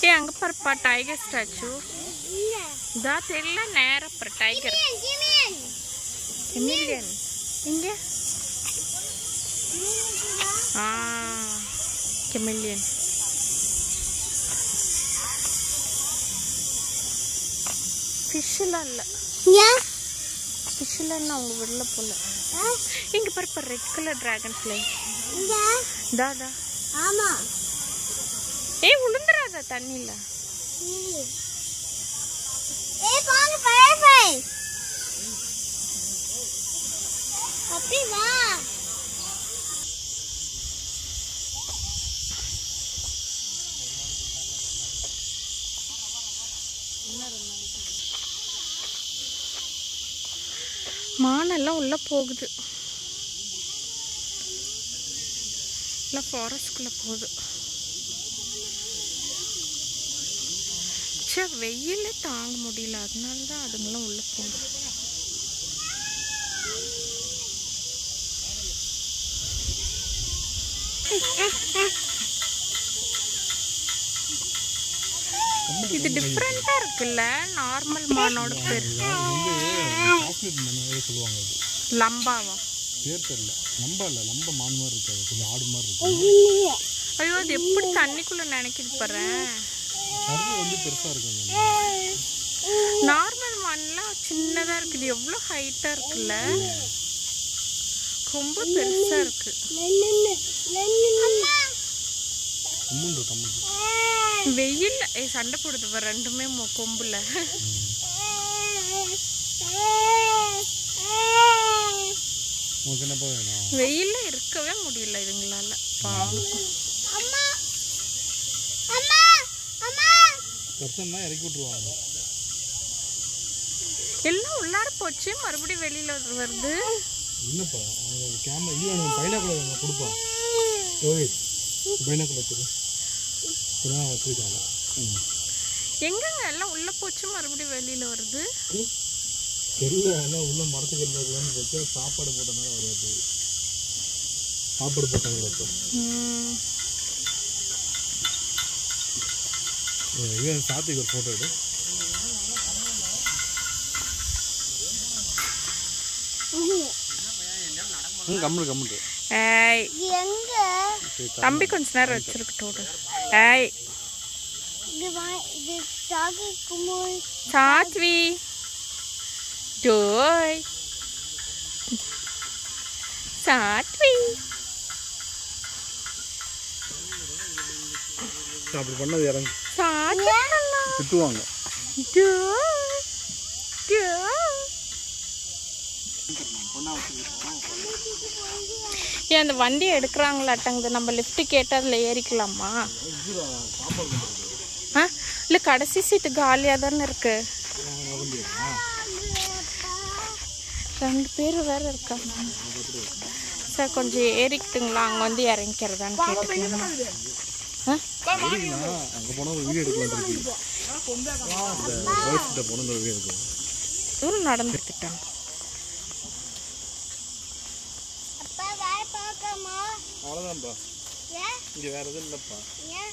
ஏ அங்க பாருப்பா tiger statue இதா தெரியல நேரா பாரு டைகர் எமிலியன் இங்க ஆ கெமிலியன் ஃபிஷ்ஷெல்லாம் இல்லை ஃபிஷ்ஷெல்லாம் அவங்க வெளில போல இங்க பாருப்பா ரெட் கலர் டிராகன் ஃப்ளை தா தா ஆமா ஏய் உளுந்துராதா தண்ணியில ஏய் பாரு பறவை அப்படி வா மானெல்லாம் உள்ள போகுது எல்லாம் ஃபாரஸ்ட்குள்ள போகுது சே வெயிலே தாங்க முடியல அதனால தான் அதுங்களாம் உள்ள போகுது இது டிஃப்ரெண்டா இருக்குல்ல நார்மல் மானோட பேர் சாக்லேட் மண்ணே சொல்லுவாங்க அது லம்பாவா பேர் தெரியல லம்ப இல்லை லம்ப மான் மாதிரி இருக்காது கொஞ்சம் ஆடு மாதிரி இருக்கும் ஐயோ அது எப்படி தண்ணிக்குள்ள நினைக்கிது பாரு கரு வந்து பெருசா இருக்கும் நார்மல் மண்லாம் சின்னதா இருக்குது எவ்வளோ ஹைட்டா இருக்குல்ல ரொம்ப பெருசா இருக்கு கம்முண்டு கம்முண்டு வெயில் ஏய் சண்டை போடுது பாரு ரெண்டுமே மொ- கொம்புல உனக்கு என்னப்பா வேணும் வெயில்ல இருக்கவே முடியல இதுங்களால பாவம் அம்மா அம்மா அம்மா பிரச்சனை இறக்கி விட்ருவாங்க எல்லாம் உள்ளார போச்சு மறுபடியும் வெளியில வந்து- வருது என்னப்பா அவங்க கேமரா இது வேணும் பைனாக்குள்ள வேணும் கொடுப்பான் ரோஹித் பைனாக்குள்ள கொடு இப்போதான் வச்சுருக்காங்க ம் எங்கங்க எல்லாம் உள்ள போச்சு மறுபடியும் வெளியில வருது தெரியல எல்லாம் உள்ள மரத்துக்கு இருக்குன்னு வச்சு சாப்பாடு போட்டனால வருது சாப்பாடு போட்டாங்களா இப்போ ம். இவன் சாத்துக்கு ஒரு ஃபோட்டோ எடு ம் கம்முடு கம்முடு ஏய் எங்க தம்பி கொஞ்ச நேரம் வச்சிருக்கட்டும் விடு. ஏய் இது வா இது டாகி குமோய் சாத்வி ஜோய் சாத்வி அப்படி பண்ணது இறங்கி சாத்வி திட்டுவாங்க ஜோய் ஜோய் ஏன் அந்த வண்டி எடுக்கிறாங்களாட்டங்குது நம்ம லிஃப்ட் கேட்டு அதில் ஏறிக்கலாமா ஆ இல்லை கடைசி சீட்டு காலியாக தானே இருக்கு ரெண்டு பேர் வேற இருக்காங்க சார் கொஞ்சம் ஏறிக்கிட்டுங்களா அங்கே வந்து இறங்கிக்கிறதான்னு கேட்டுக்கலாம் ஆ அங்கே போனால் ஒரு வீடியோ எடுக்கலாம் இருக்கு இந்த ரோஸ் கிட்ட போனால் ஒரு வீடியோ எடுக்கலாம் தூரம் நடந்துட்டுட்டாங்க அப்பா வேற பார்க்கமா அவ்வளோதான்ப்பா ஏன் இங்கே வேறு எதுவும் இல்லைப்பா ஏன்